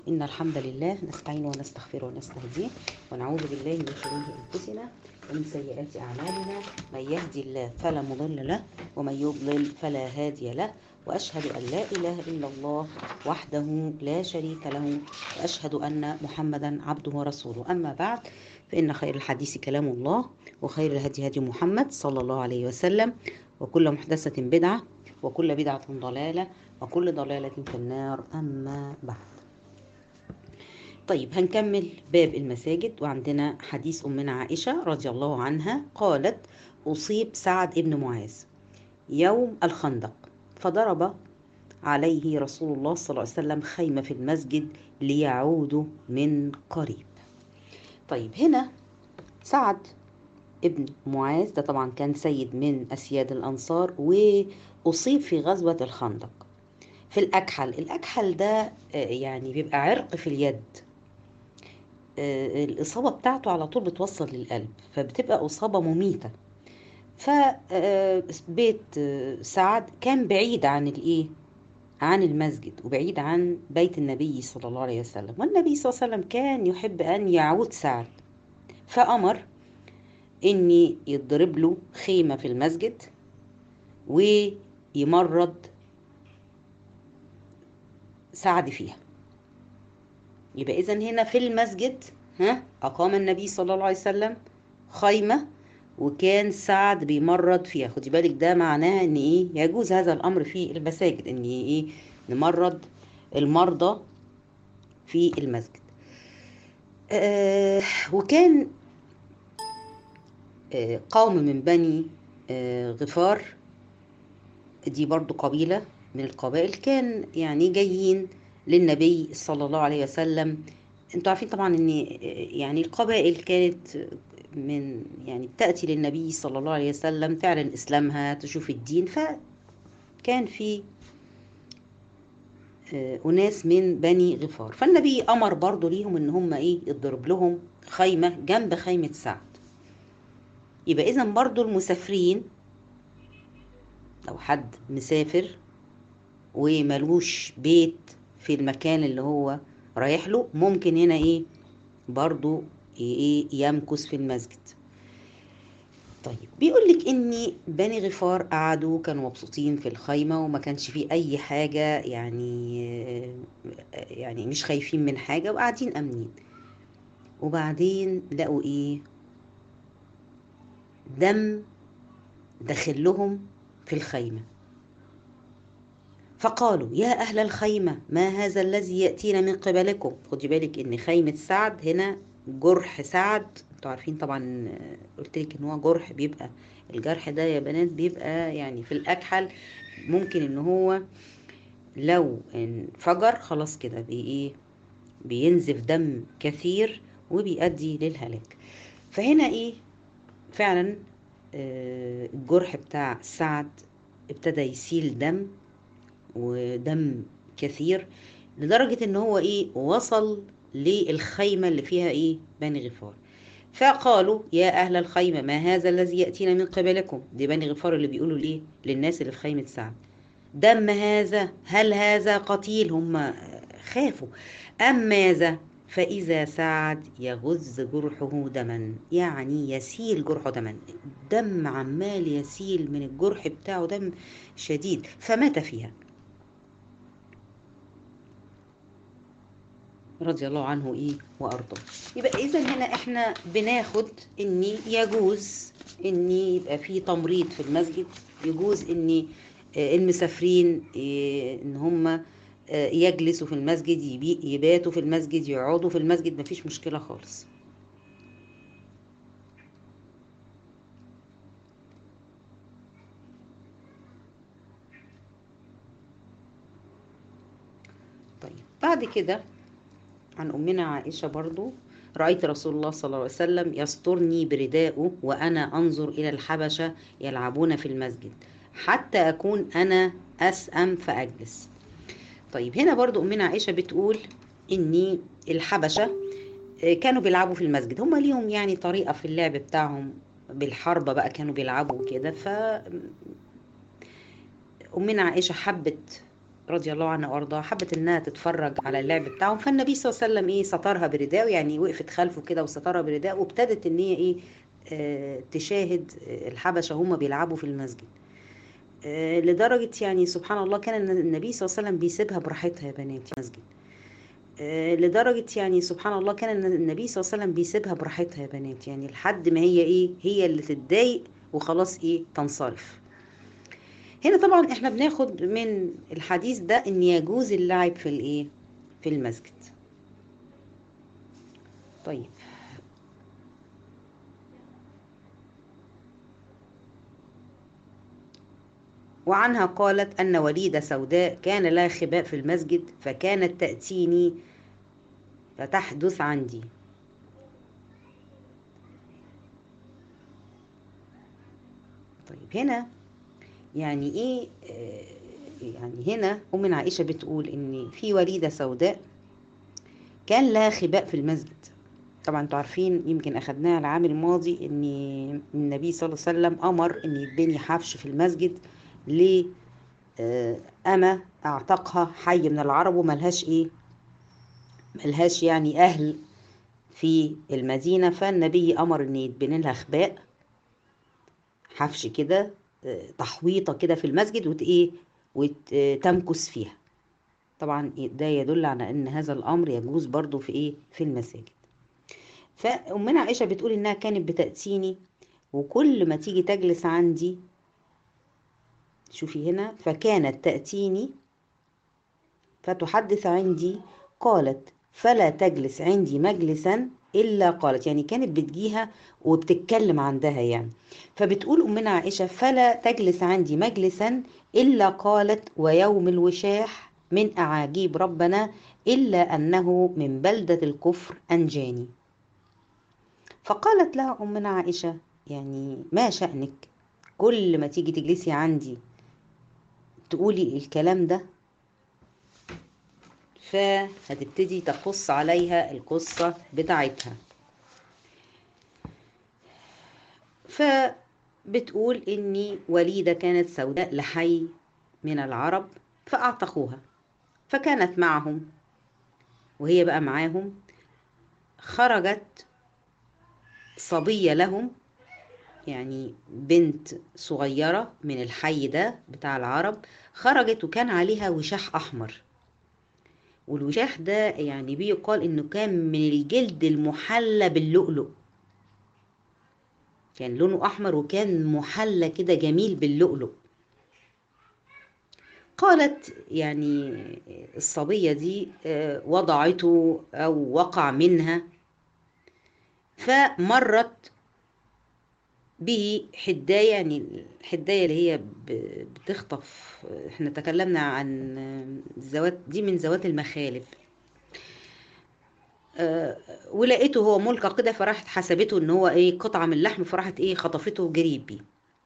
إن الحمد لله نستعين ونستغفر ونستهديه ونعوذ بالله من شرور أنفسنا ومن سيئات أعمالنا من يهدي الله فلا مضل له ومن يضلل فلا هادي له وأشهد أن لا إله إلا الله وحده لا شريك له وأشهد أن محمدا عبده ورسوله أما بعد فإن خير الحديث كلام الله وخير الهدي هدي محمد صلى الله عليه وسلم وكل محدثة بدعة وكل بدعة ضلالة وكل ضلالة في النار أما بعد طيب هنكمل باب المساجد وعندنا حديث أمنا عائشة رضي الله عنها قالت أصيب سعد بن معاذ يوم الخندق فضرب عليه رسول الله صلى الله عليه وسلم خيمة في المسجد ليعودوا من قريب طيب هنا سعد ابن معاذ ده طبعا كان سيد من أسياد الأنصار وأصيب في غزوة الخندق في الأكحل الأكحل ده يعني بيبقى عرق في اليد الإصابة بتاعته على طول بتوصل للقلب فبتبقى إصابة مميتة فبيت سعد كان بعيد عن الإيه عن المسجد وبعيد عن بيت النبي صلى الله عليه وسلم والنبي صلى الله عليه وسلم كان يحب أن يعود سعد فأمر إني يضرب له خيمة في المسجد ويمرض سعد فيها يبقى إذا هنا في المسجد ها أقام النبي صلى الله عليه وسلم خيمة وكان سعد بيمرض فيها خدي بالك ده معناه ان ايه يجوز هذا الامر في المساجد ان ايه نمرض المرضى في المسجد آه وكان آه قوم من بني آه غفار دي برضو قبيلة من القبائل كان يعني جايين للنبي صلى الله عليه وسلم انتوا عارفين طبعا ان يعني القبائل كانت من يعني تأتي للنبي صلى الله عليه وسلم تعلن إسلامها تشوف الدين فكان في أناس من بني غفار فالنبي أمر برضو ليهم إن هم إيه يضرب لهم خيمة جنب خيمة سعد يبقى إذا برضو المسافرين لو حد مسافر وملوش بيت في المكان اللي هو رايح له ممكن هنا إيه برضو ايه يمكث في المسجد طيب بيقول لك ان بني غفار قعدوا كانوا مبسوطين في الخيمه وما كانش فيه اي حاجه يعني يعني مش خايفين من حاجه وقاعدين امنين وبعدين لقوا ايه دم داخل لهم في الخيمه فقالوا يا أهل الخيمة ما هذا الذي يأتينا من قبلكم خدي بالك إن خيمة سعد هنا جرح سعد انتوا عارفين طبعا قلت لك ان هو جرح بيبقى الجرح ده يا بنات بيبقى يعني في الاكحل ممكن ان هو لو انفجر خلاص كده بي ايه بينزف دم كثير وبيؤدي للهلاك فهنا ايه فعلا آه الجرح بتاع سعد ابتدى يسيل دم ودم كثير لدرجة ان هو ايه وصل للخيمة اللي فيها ايه بني غفار فقالوا يا أهل الخيمة ما هذا الذي يأتينا من قبلكم دي بني غفار اللي بيقولوا ليه للناس اللي في خيمة سعد دم هذا هل هذا قتيل هم خافوا أم ماذا فإذا سعد يغز جرحه دما يعني يسيل جرحه دما دم عمال يسيل من الجرح بتاعه دم شديد فمات فيها رضي الله عنه ايه وارضاه يبقى اذا هنا احنا بناخد ان يجوز ان يبقى في تمريض في المسجد يجوز ان المسافرين ان هم يجلسوا في المسجد يباتوا في المسجد يقعدوا في المسجد مفيش مشكله خالص طيب بعد كده عن أمنا عائشة برضو رأيت رسول الله صلى الله عليه وسلم يسترني برداءه وأنا أنظر إلى الحبشة يلعبون في المسجد حتى أكون أنا أسأم فأجلس طيب هنا برضو أمنا عائشة بتقول إني الحبشة كانوا بيلعبوا في المسجد هم ليهم يعني طريقة في اللعب بتاعهم بالحربة بقى كانوا بيلعبوا كده ف أمنا عائشة حبت رضي الله عنها وارضاها حبت انها تتفرج على اللعب بتاعهم فالنبي صلى الله عليه وسلم ايه سترها برداء يعني وقفت خلفه كده وسترها برداء وابتدت ان هي ايه آه تشاهد الحبشه هم بيلعبوا في المسجد آه لدرجه يعني سبحان الله كان النبي صلى الله عليه وسلم بيسيبها براحتها يا بنات في المسجد آه لدرجه يعني سبحان الله كان النبي صلى الله عليه وسلم بيسيبها براحتها يا بنات يعني لحد ما هي ايه هي اللي تتضايق وخلاص ايه تنصرف هنا طبعا احنا بناخد من الحديث ده ان يجوز اللعب في الايه في المسجد طيب وعنها قالت أن وليدة سوداء كان لها خباء في المسجد فكانت تأتيني فتحدث عندي طيب هنا يعني ايه يعني هنا ام عائشه بتقول ان في وليده سوداء كان لها خباء في المسجد طبعا انتوا عارفين يمكن اخدناها العام الماضي ان النبي صلى الله عليه وسلم امر ان يتبني حفش في المسجد ل أما أعتقها حي من العرب وملهاش إيه ملهاش يعني أهل في المدينة فالنبي أمر إن يتبني لها خباء حفش كده تحويطة كده في المسجد وت إيه وتمكث فيها طبعا ده يدل على ان هذا الامر يجوز برضو في ايه في المساجد فامنا عائشه بتقول انها كانت بتاتيني وكل ما تيجي تجلس عندي شوفي هنا فكانت تاتيني فتحدث عندي قالت فلا تجلس عندي مجلسا الا قالت يعني كانت بتجيها وبتتكلم عندها يعني فبتقول امنا عائشه فلا تجلس عندي مجلسا الا قالت ويوم الوشاح من اعاجيب ربنا الا انه من بلده الكفر انجاني فقالت لها امنا عائشه يعني ما شانك كل ما تيجي تجلسي عندي تقولي الكلام ده فهتبتدي تقص عليها القصة بتاعتها فبتقول إني وليدة كانت سوداء لحي من العرب فأعتقوها فكانت معهم وهي بقى معاهم خرجت صبية لهم يعني بنت صغيرة من الحي ده بتاع العرب خرجت وكان عليها وشاح أحمر والوشاح ده يعني بيقال انه كان من الجلد المحلى باللؤلؤ كان لونه احمر وكان محلى كده جميل باللؤلؤ قالت يعني الصبية دي وضعته أو وقع منها فمرت به حداية يعني الحداية اللي هي بتخطف احنا تكلمنا عن ذوات دي من ذوات المخالب أه ولقيته هو ملقى كده فراحت حسبته ان هو ايه قطعة من اللحم فراحت ايه خطفته وجريت بيه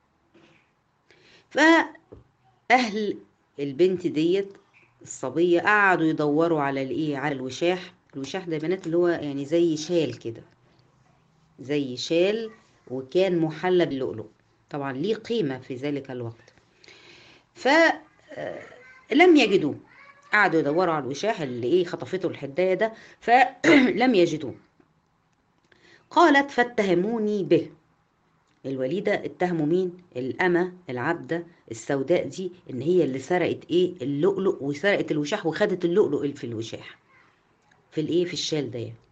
فأهل البنت ديت الصبية قعدوا يدوروا على الايه على الوشاح الوشاح ده بنات اللي هو يعني زي شال كده زي شال وكان محلى باللؤلؤ طبعا ليه قيمة في ذلك الوقت فلم يجدوه قعدوا يدوروا على الوشاح اللي ايه خطفته الحداية ده فلم يجدوه قالت فاتهموني به الوليدة اتهموا مين الأمة العبدة السوداء دي ان هي اللي سرقت ايه اللؤلؤ وسرقت الوشاح وخدت اللؤلؤ في الوشاح في الايه في الشال ده يعني.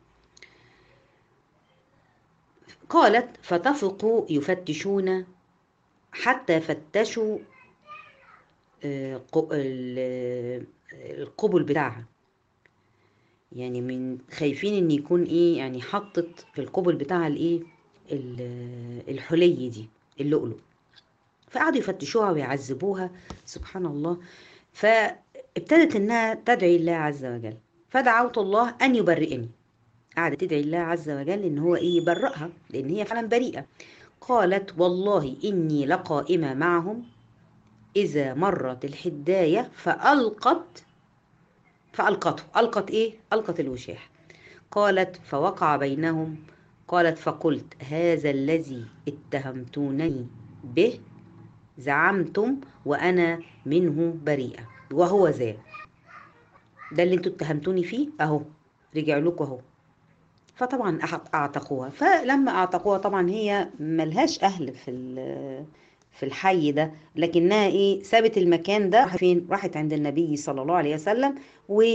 قالت فتفقوا يفتشون حتى فتشوا القبل بتاعها يعني من خايفين ان يكون ايه يعني حطت في القبل بتاعها الايه الحلي دي اللؤلؤ فقعدوا يفتشوها ويعذبوها سبحان الله فابتدت انها تدعي الله عز وجل فدعوت الله ان يبرئني قعدت تدعي الله عز وجل ان هو ايه يبرئها لان هي فعلا بريئه قالت والله اني لقائمه معهم اذا مرت الحدايه فالقت فالقته القت ايه القت الوشاح قالت فوقع بينهم قالت فقلت هذا الذي اتهمتونني به زعمتم وانا منه بريئه وهو ذا ده اللي انتوا اتهمتوني فيه اهو رجع لكم اهو فطبعا اعتقوها فلما اعتقوها طبعا هي ملهاش اهل في في الحي ده لكنها ايه سابت المكان ده فين راحت عند النبي صلى الله عليه وسلم و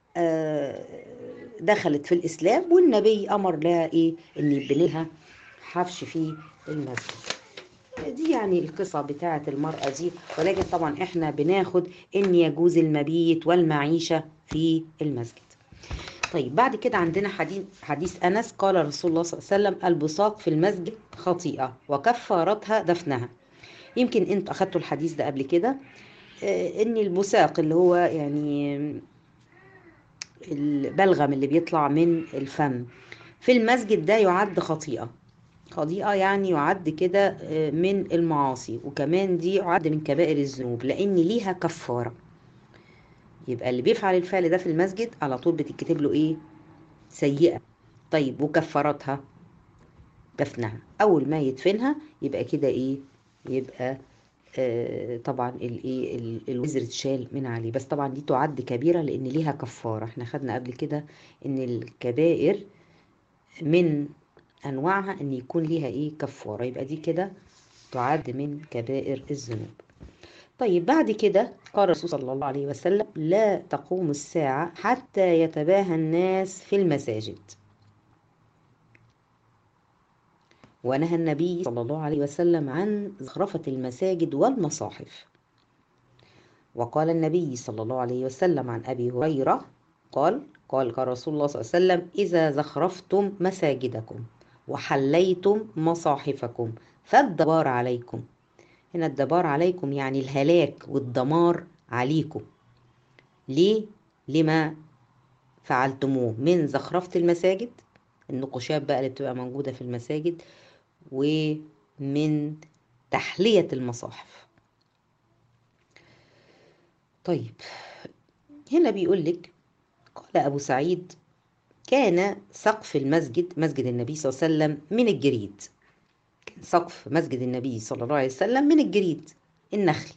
دخلت في الاسلام والنبي امر لها ايه ان يبني لها حفش في المسجد دي يعني القصة بتاعة المرأة دي ولكن طبعا احنا بناخد ان يجوز المبيت والمعيشة في المسجد طيب بعد كده عندنا حديث حديث انس قال رسول الله صلى الله عليه وسلم البصاق في المسجد خطيئة وكفارتها دفنها يمكن انتوا اخدتوا الحديث ده قبل كده ان البصاق اللي هو يعني البلغم اللي بيطلع من الفم في المسجد ده يعد خطيئة خطيئة يعني يعد كده من المعاصي وكمان دي يعد من كبائر الذنوب لأن ليها كفارة يبقى اللي بيفعل الفعل ده في المسجد على طول بتتكتب له ايه سيئة طيب وكفارتها دفنها أول ما يدفنها يبقى كده ايه يبقى آه طبعا الايه الوزر اتشال من عليه بس طبعا دي تعد كبيره لان ليها كفاره احنا خدنا قبل كده ان الكبائر من انواعها ان يكون ليها ايه كفاره يبقى دي كده تعد من كبائر الذنوب طيب بعد كده قال الرسول صلى الله عليه وسلم لا تقوم الساعه حتى يتباهى الناس في المساجد ونهى النبي صلى الله عليه وسلم عن زخرفة المساجد والمصاحف وقال النبي صلى الله عليه وسلم عن أبي هريرة قال قال قال رسول الله صلى الله عليه وسلم إذا زخرفتم مساجدكم وحليتم مصاحفكم فالدبار عليكم هنا الدبار عليكم يعني الهلاك والدمار عليكم ليه؟ لما فعلتموه من زخرفة المساجد النقوشات بقى اللي بتبقى موجودة في المساجد ومن تحلية المصاحف طيب هنا بيقول لك قال أبو سعيد كان سقف المسجد مسجد النبي صلى الله عليه وسلم من الجريد كان سقف مسجد النبي صلى الله عليه وسلم من الجريد النخل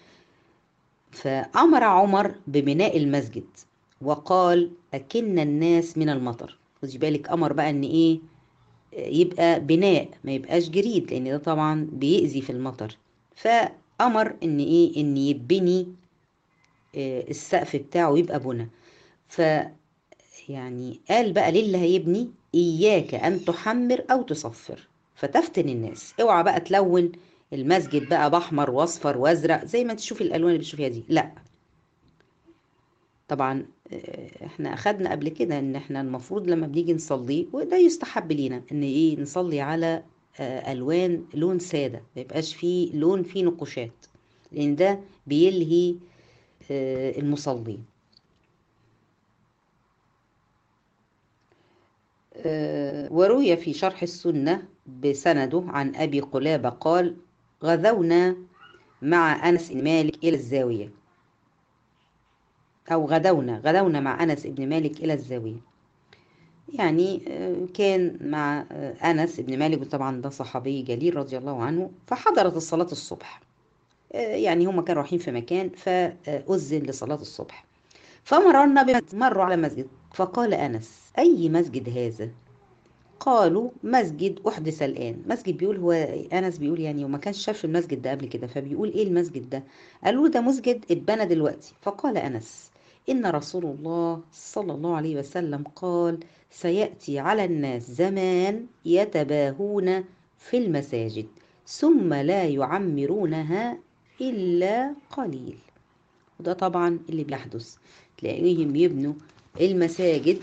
فأمر عمر ببناء المسجد وقال أكن الناس من المطر خدي بالك أمر بقى إن إيه يبقى بناء ما يبقاش جريد لان ده طبعا بيأذي في المطر فأمر ان ايه ان يبني السقف بتاعه يبقى بنا ف يعني قال بقى للي هيبني اياك ان تحمر او تصفر فتفتن الناس اوعى بقى تلون المسجد بقى باحمر واصفر وازرق زي ما تشوفي الالوان اللي بتشوفيها دي لا طبعا احنا اخدنا قبل كده ان احنا المفروض لما بنيجي نصلي وده يستحب لينا ان ايه نصلي على الوان لون ساده ما يبقاش فيه لون فيه نقوشات لان ده بيلهي المصلين وروي في شرح السنه بسنده عن ابي قلابه قال غذونا مع انس بن مالك الى الزاويه أو غدونا غدونا مع أنس بن مالك إلى الزاوية يعني كان مع أنس بن مالك طبعا ده صحابي جليل رضي الله عنه فحضرت الصلاة الصبح يعني هما كانوا رايحين في مكان فأذن لصلاة الصبح فمررنا بمسجد مروا على مسجد فقال أنس أي مسجد هذا قالوا مسجد أحدث الآن مسجد بيقول هو أنس بيقول يعني وما كانش شاف المسجد ده قبل كده فبيقول إيه المسجد ده قالوا ده مسجد اتبنى دلوقتي فقال أنس إن رسول الله صلى الله عليه وسلم قال سيأتي على الناس زمان يتباهون في المساجد ثم لا يعمرونها إلا قليل وده طبعا اللي بيحدث تلاقيهم يبنوا المساجد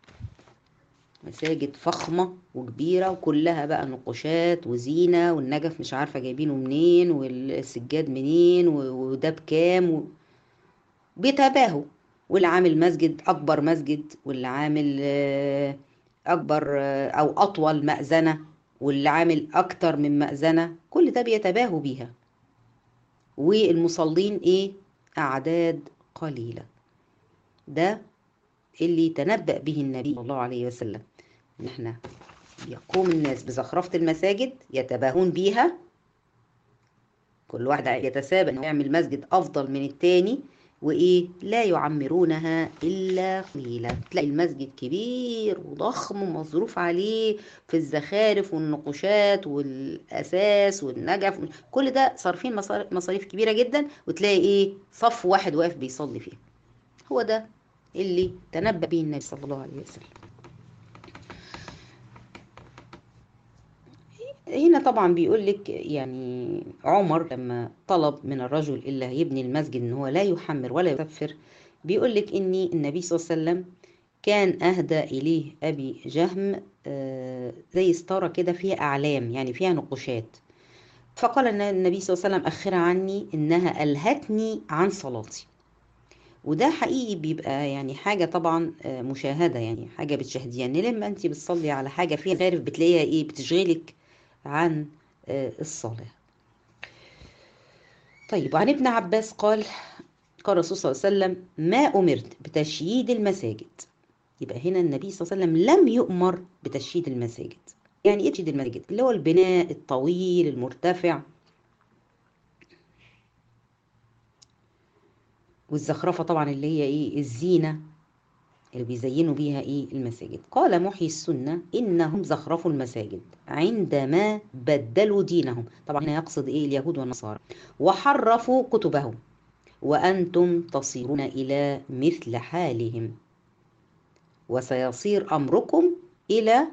مساجد فخمة وكبيرة وكلها بقى نقوشات وزينة والنجف مش عارفة جايبينه منين والسجاد منين وده بكام و... بيتباهوا واللي عامل مسجد أكبر مسجد واللي عامل أكبر أو أطول مأذنة واللي عامل أكتر من مأذنة كل ده بيتباهوا بيها والمصلين إيه أعداد قليلة ده اللي تنبأ به النبي صلى الله عليه وسلم ان احنا يقوم الناس بزخرفة المساجد يتباهون بيها كل واحد يتسابق انه يعمل مسجد افضل من التاني وايه لا يعمرونها الا قليلا تلاقي المسجد كبير وضخم ومصروف عليه في الزخارف والنقوشات والاساس والنجف كل ده صارفين مصاريف كبيره جدا وتلاقي ايه صف واحد واقف بيصلي فيه هو ده اللي تنبأ به النبي صلى الله عليه وسلم هنا طبعا بيقول لك يعني عمر لما طلب من الرجل اللي هيبني المسجد ان هو لا يحمر ولا يكفر بيقول لك ان النبي صلى الله عليه وسلم كان اهدى اليه ابي جهم زي ستاره كده فيها اعلام يعني فيها نقوشات فقال النبي صلى الله عليه وسلم اخرها عني انها الهتني عن صلاتي وده حقيقي بيبقى يعني حاجة طبعا مشاهدة يعني حاجة بتشاهديها يعني لما انت بتصلي على حاجة فيها غارف بتلاقيها ايه بتشغلك عن الصلاة طيب وعن ابن عباس قال قال الرسول صلى الله عليه وسلم ما أمرت بتشييد المساجد يبقى هنا النبي صلى الله عليه وسلم لم يؤمر بتشييد المساجد يعني ايه تشييد المساجد اللي هو البناء الطويل المرتفع والزخرفة طبعا اللي هي ايه الزينة اللي بيزينوا بيها ايه المساجد قال محيي السنة انهم زخرفوا المساجد عندما بدلوا دينهم طبعا هنا يقصد ايه اليهود والنصارى وحرفوا كتبهم وانتم تصيرون الى مثل حالهم وسيصير امركم الى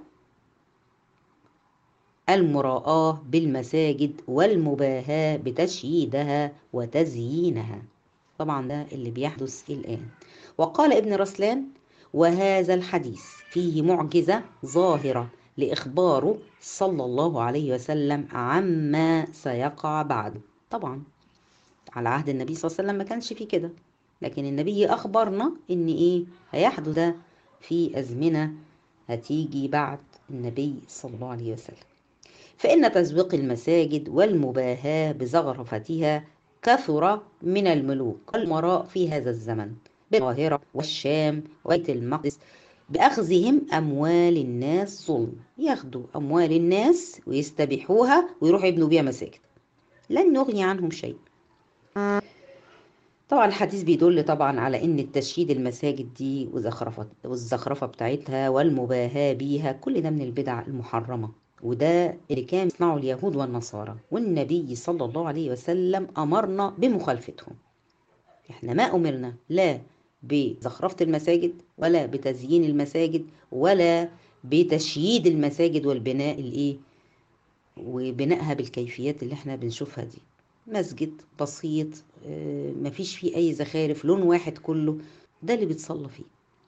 المراءة بالمساجد والمباهاة بتشييدها وتزيينها طبعا ده اللي بيحدث الآن وقال ابن رسلان وهذا الحديث فيه معجزة ظاهرة لإخباره صلى الله عليه وسلم عما سيقع بعد طبعا على عهد النبي صلى الله عليه وسلم ما كانش فيه كده لكن النبي أخبرنا إن إيه هيحدث ده في أزمنة هتيجي بعد النبي صلى الله عليه وسلم فإن تزويق المساجد والمباهاة بزخرفتها كثر من الملوك والمراء في هذا الزمن بالقاهرة والشام وبيت المقدس بأخذهم أموال الناس ظلم ياخدوا أموال الناس ويستبيحوها ويروحوا يبنوا بيها مساجد لن يغني عنهم شيء طبعا الحديث بيدل طبعا على ان التشييد المساجد دي وزخرفة والزخرفة بتاعتها والمباهاة بيها كل ده من البدع المحرمة وده اللي كان يصنعه اليهود والنصارى والنبي صلى الله عليه وسلم أمرنا بمخالفتهم احنا ما أمرنا لا بزخرفة المساجد ولا بتزيين المساجد ولا بتشييد المساجد والبناء الايه وبنائها بالكيفيات اللي احنا بنشوفها دي مسجد بسيط مفيش فيه اي زخارف لون واحد كله ده اللي بيتصلى فيه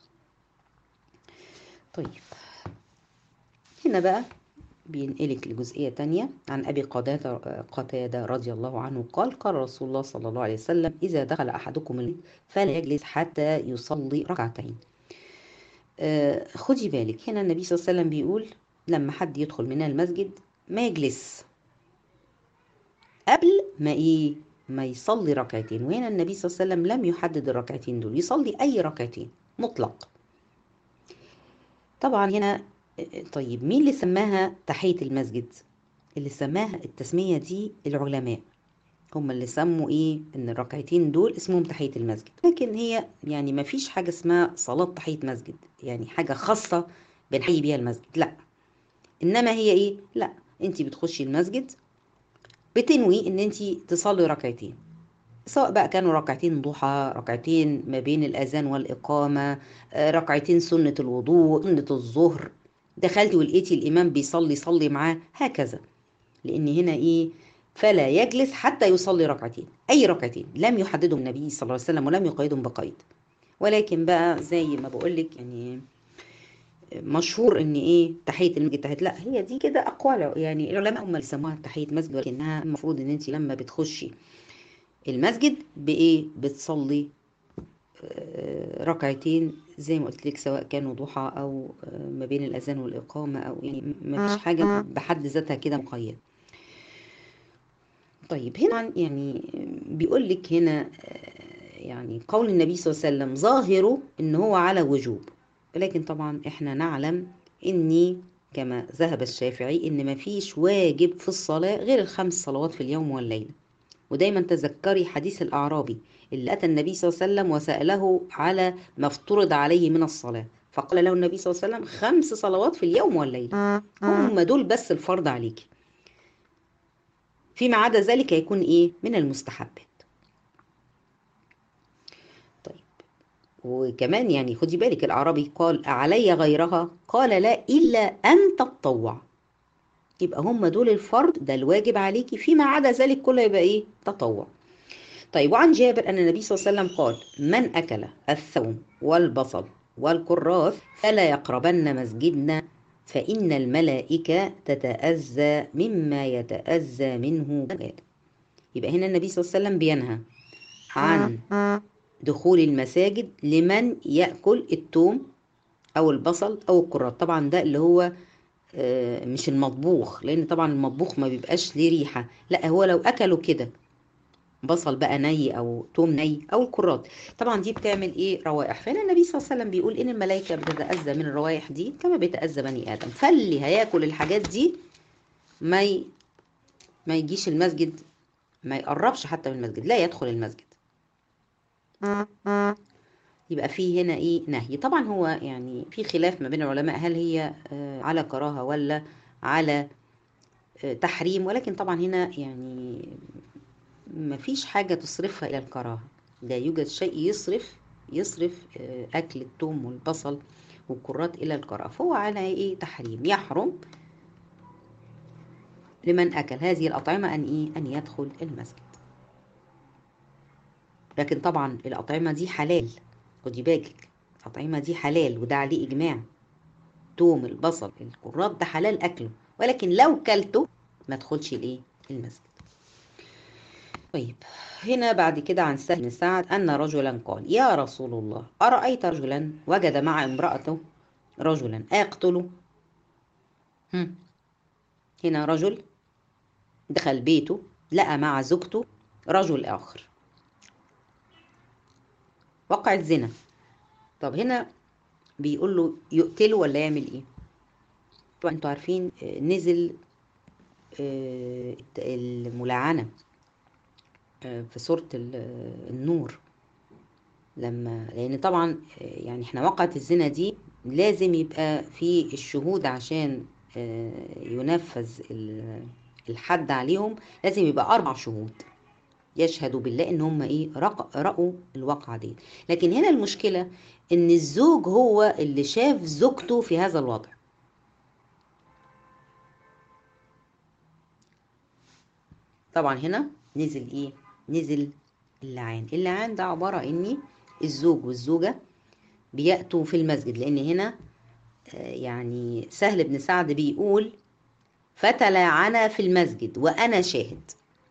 طيب هنا بقى بينقلك لجزئية تانية عن أبي قتادة قتادة رضي الله عنه قال قال رسول الله صلى الله عليه وسلم إذا دخل أحدكم البيت فلا يجلس حتى يصلي ركعتين آه خدي بالك هنا النبي صلى الله عليه وسلم بيقول لما حد يدخل من المسجد ما يجلس قبل ما إيه ما يصلي ركعتين وهنا النبي صلى الله عليه وسلم لم يحدد الركعتين دول يصلي أي ركعتين مطلق طبعا هنا طيب مين اللي سماها تحية المسجد اللي سماها التسمية دي العلماء هم اللي سموا ايه ان الركعتين دول اسمهم تحية المسجد لكن هي يعني ما فيش حاجة اسمها صلاة تحية مسجد يعني حاجة خاصة بنحيي بيها المسجد لا انما هي ايه لا انت بتخشي المسجد بتنوي ان انت تصلي ركعتين سواء بقى كانوا ركعتين ضحى ركعتين ما بين الاذان والاقامه ركعتين سنه الوضوء سنه الظهر دخلتي ولقيتي الامام بيصلي صلي معاه هكذا لان هنا ايه فلا يجلس حتى يصلي ركعتين اي ركعتين لم يحددهم النبي صلى الله عليه وسلم ولم يقيدهم بقيد ولكن بقى زي ما بقول لك يعني مشهور ان ايه تحيه المسجد تحيه لا هي دي كده اقوال يعني العلماء هم اللي سموها تحيه مسجد ولكنها المفروض ان انت لما بتخشي المسجد بايه بتصلي ركعتين زي ما قلت لك سواء كانوا ضحى او ما بين الاذان والاقامه او يعني ما فيش حاجه بحد ذاتها كده مقيد طيب هنا يعني بيقول لك هنا يعني قول النبي صلى الله عليه وسلم ظاهره ان هو على وجوب لكن طبعا احنا نعلم اني كما ذهب الشافعي ان ما فيش واجب في الصلاه غير الخمس صلوات في اليوم والليله ودايما تذكري حديث الاعرابي اللي أتى النبي صلى الله عليه وسلم وسأله على ما افترض عليه من الصلاة فقال له النبي صلى الله عليه وسلم خمس صلوات في اليوم والليلة هم دول بس الفرض عليك فيما عدا ذلك يكون إيه من المستحبات طيب وكمان يعني خدي بالك الأعرابي قال أعلي غيرها قال لا إلا أن تطوع يبقى هم دول الفرض ده الواجب عليكي فيما عدا ذلك كله يبقى ايه تطوع طيب وعن جابر ان النبي صلى الله عليه وسلم قال من اكل الثوم والبصل والكراث فلا يقربن مسجدنا فان الملائكه تتاذى مما يتاذى منه آدم يبقى هنا النبي صلى الله عليه وسلم بينهى عن دخول المساجد لمن ياكل الثوم او البصل او الكراث طبعا ده اللي هو مش المطبوخ لان طبعا المطبوخ ما بيبقاش ليه ريحه لا هو لو اكلوا كده بصل بقى ني او توم ني او الكرات طبعا دي بتعمل ايه روائح فهنا النبي صلى الله عليه وسلم بيقول ان الملائكه بتتاذى من الروائح دي كما بيتاذى بني ادم فاللي هياكل الحاجات دي ما ي... ما يجيش المسجد ما يقربش حتى من المسجد لا يدخل المسجد يبقى في هنا ايه نهي طبعا هو يعني في خلاف ما بين العلماء هل هي على كراهه ولا على تحريم ولكن طبعا هنا يعني ما فيش حاجه تصرفها الى الكراهه لا يوجد شيء يصرف يصرف اكل الثوم والبصل والكرات الى الكراهه فهو على ايه تحريم يحرم لمن اكل هذه الاطعمه ان ايه ان يدخل المسجد لكن طبعا الاطعمه دي حلال خدي بالك الأطعمة دي حلال وده عليه إجماع توم البصل الكرات ده حلال أكله ولكن لو كلته ما تدخلش الإيه المسجد طيب هنا بعد كده عن سهل بن سعد أن رجلا قال يا رسول الله أرأيت رجلا وجد مع امرأته رجلا أقتله هم. هنا رجل دخل بيته لقى مع زوجته رجل آخر وقع الزنا طب هنا بيقول له يقتله ولا يعمل ايه طبعا انتوا عارفين نزل الملعنة في سورة النور لما لان طبعا يعني احنا وقعت الزنا دي لازم يبقى في الشهود عشان ينفذ الحد عليهم لازم يبقى اربع شهود يشهدوا بالله ان هم ايه رأوا الواقعة دي لكن هنا المشكلة ان الزوج هو اللي شاف زوجته في هذا الوضع طبعا هنا نزل ايه نزل اللعان اللعان ده عبارة اني الزوج والزوجة بيأتوا في المسجد لان هنا يعني سهل بن سعد بيقول فتلاعنا في المسجد وانا شاهد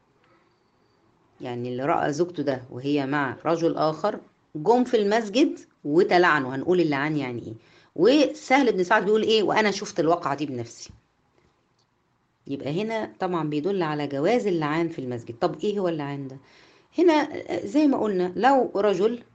يعني اللي رأى زوجته ده وهي مع رجل آخر جم في المسجد وتلعنوا هنقول اللعان يعني ايه وسهل بن سعد بيقول ايه وانا شفت الواقعة دي بنفسي يبقى هنا طبعا بيدل على جواز اللعان في المسجد طب ايه هو اللعان ده هنا زي ما قلنا لو رجل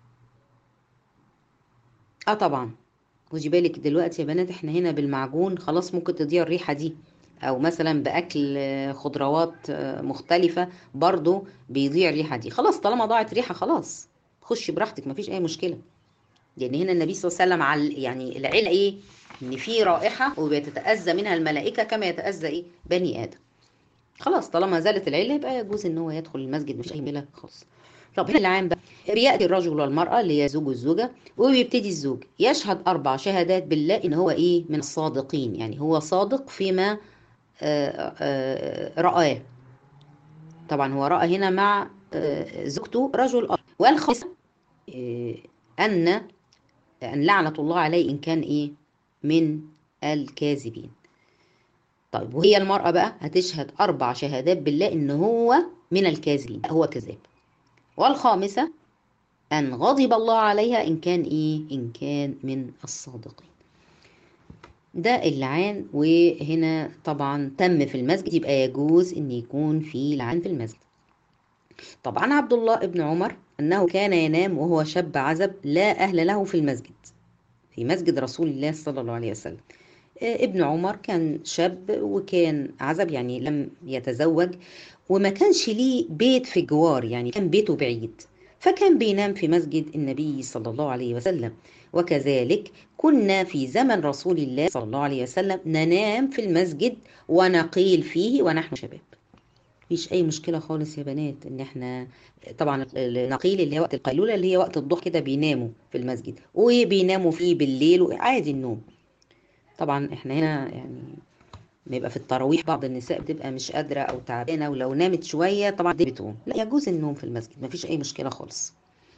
اه طبعا خدي بالك دلوقتي يا بنات احنا هنا بالمعجون خلاص ممكن تضيع الريحة دي او مثلا باكل خضروات مختلفة برضو بيضيع الريحة دي خلاص طالما ضاعت ريحة خلاص خشي براحتك مفيش اي مشكلة لان هنا النبي صلى الله عليه وسلم على يعني العلة ايه ان في رائحة وبيتتأذى منها الملائكة كما يتأذى ايه بني ادم خلاص طالما زالت العلة يبقى يجوز ان هو يدخل المسجد مفيش اي مشكلة خالص طب هنا العام بقى بياتي الرجل والمراه اللي هي زوج والزوجه وبيبتدي الزوج يشهد اربع شهادات بالله ان هو ايه من الصادقين يعني هو صادق فيما آآ آآ رآه طبعا هو رأى هنا مع زوجته رجل آخر والخامسة أن أن لعنة الله عليه إن كان إيه من الكاذبين طيب وهي المرأة بقى هتشهد أربع شهادات بالله إن هو من الكاذبين هو كذاب والخامسة أن غضب الله عليها إن كان إيه إن كان من الصادقين ده اللعان وهنا طبعا تم في المسجد يبقى يجوز ان يكون في لعان في المسجد طبعا عبد الله ابن عمر انه كان ينام وهو شاب عزب لا اهل له في المسجد في مسجد رسول الله صلى الله عليه وسلم ابن عمر كان شاب وكان عزب يعني لم يتزوج وما كانش ليه بيت في الجوار يعني كان بيته بعيد فكان بينام في مسجد النبي صلى الله عليه وسلم وكذلك كنا في زمن رسول الله صلى الله عليه وسلم ننام في المسجد ونقيل فيه ونحن شباب مفيش اي مشكله خالص يا بنات ان احنا طبعا النقيل اللي هي وقت القيلوله اللي هي وقت الضحى كده بيناموا في المسجد وبيناموا فيه بالليل وعادي النوم طبعا احنا هنا يعني بيبقى في التراويح بعض النساء بتبقى مش قادره او تعبانه ولو نامت شويه طبعا دي بتقوم لا يجوز النوم في المسجد مفيش اي مشكله خالص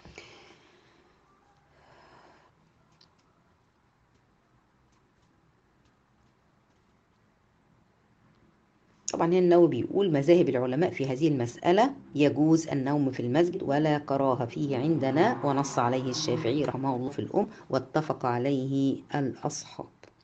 طبعا هنا النووي بيقول مذاهب العلماء في هذه المسألة يجوز النوم في المسجد ولا كراهة فيه عندنا ونص عليه الشافعي رحمه الله في الأم واتفق عليه الأصحاب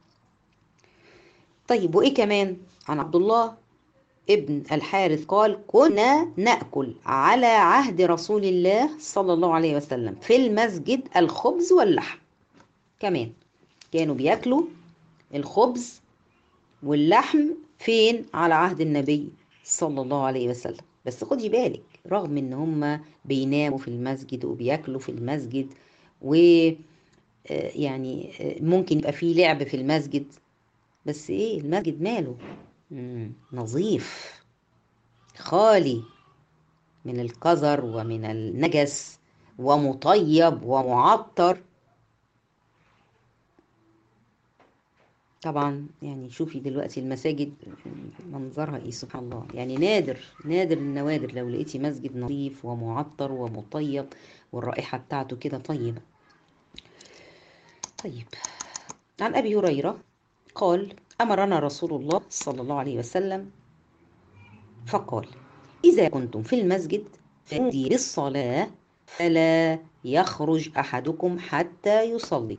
طيب وإيه كمان عن عبد الله ابن الحارث قال كنا نأكل على عهد رسول الله صلى الله عليه وسلم في المسجد الخبز واللحم كمان كانوا بياكلوا الخبز واللحم فين على عهد النبي صلى الله عليه وسلم بس خدي بالك رغم ان هم بيناموا في المسجد وبياكلوا في المسجد و يعني ممكن يبقى فيه لعب في المسجد بس ايه المسجد ماله نظيف خالي من القذر ومن النجس ومطيب ومعطر طبعا يعني شوفي دلوقتي المساجد منظرها ايه سبحان الله يعني نادر نادر النوادر لو لقيتي مسجد نظيف ومعطر ومطيب والرائحة بتاعته كده طيبة طيب عن أبي هريرة قال أمرنا رسول الله صلى الله عليه وسلم فقال إذا كنتم في المسجد فنودي للصلاة فلا يخرج أحدكم حتى يصلي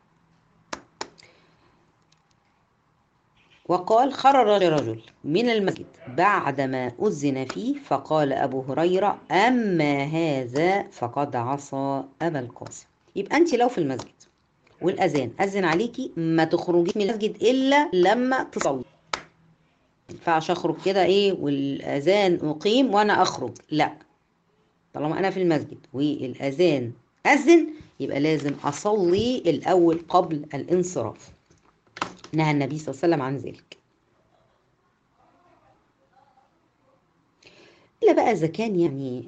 وقال خرج رجل من المسجد بعدما أذن فيه فقال أبو هريرة أما هذا فقد عصى أبا القاسم يبقى أنت لو في المسجد والأذان أذن عليكي ما تخرجيش من المسجد إلا لما تصلي ينفعش أخرج كده إيه والأذان أقيم وأنا أخرج لا طالما أنا في المسجد والأذان أذن يبقى لازم أصلي الأول قبل الانصراف نهى النبي صلى الله عليه وسلم عن ذلك إلا بقى إذا كان يعني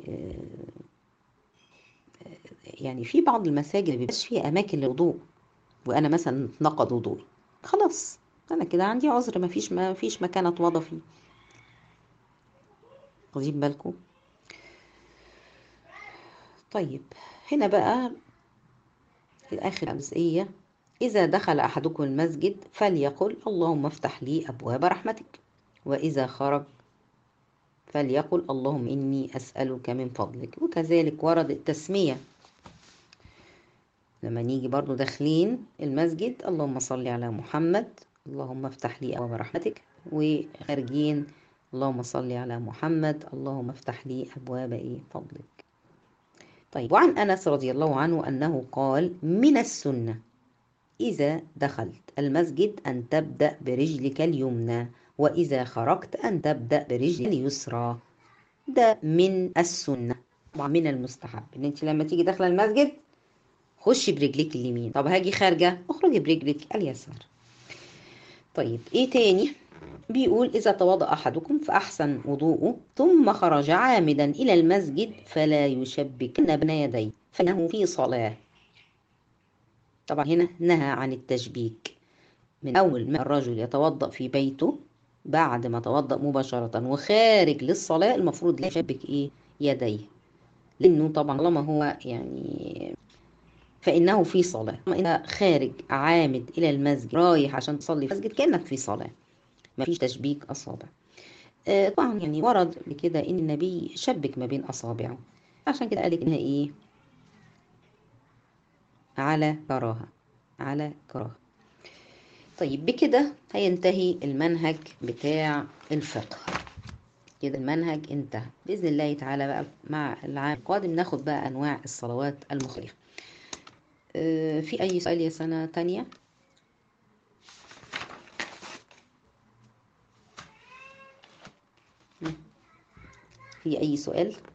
يعني في بعض المساجد ما بيبقاش فيها أماكن للوضوء وأنا مثلا اتنقض وضوئي خلاص أنا كده عندي عذر ما فيش ما فيش مكان أتوضى فيه واخدين بالكم طيب هنا بقى آخر جزئية إذا دخل أحدكم المسجد فليقل اللهم افتح لي أبواب رحمتك وإذا خرج فليقل اللهم إني أسألك من فضلك وكذلك ورد التسمية لما نيجي برضو داخلين المسجد اللهم صل على محمد اللهم افتح لي أبواب رحمتك وخارجين اللهم صل على محمد اللهم افتح لي أبواب إيه فضلك طيب وعن أنس رضي الله عنه أنه قال من السنة إذا دخلت المسجد أن تبدأ برجلك اليمنى وإذا خرجت أن تبدأ برجلك اليسرى ده من السنة طبعا من المستحب إن أنت لما تيجي داخلة المسجد خشي برجلك اليمين طب هاجي خارجة اخرجي برجلك اليسار طيب إيه تاني بيقول إذا توضأ أحدكم فأحسن وضوءه ثم خرج عامدا إلى المسجد فلا يشبكن بين يديه فإنه في صلاة طبعا هنا نهى عن التشبيك من أول ما الرجل يتوضأ في بيته بعد ما توضأ مباشرة وخارج للصلاة المفروض لا يشبك إيه يديه لأنه طبعا طالما هو يعني فإنه في صلاة أما إذا خارج عامد إلى المسجد رايح عشان تصلي في المسجد كأنك في صلاة ما فيش تشبيك أصابع آه طبعا يعني ورد بكده إن النبي شبك ما بين أصابعه عشان كده قالك إنها إيه على كراهة على كراهة طيب بكده هينتهي المنهج بتاع الفقه كده المنهج انتهى بإذن الله تعالى بقى مع العام القادم ناخد بقى أنواع الصلوات المختلفة اه في أي سؤال يا سنة تانية؟ في أي سؤال؟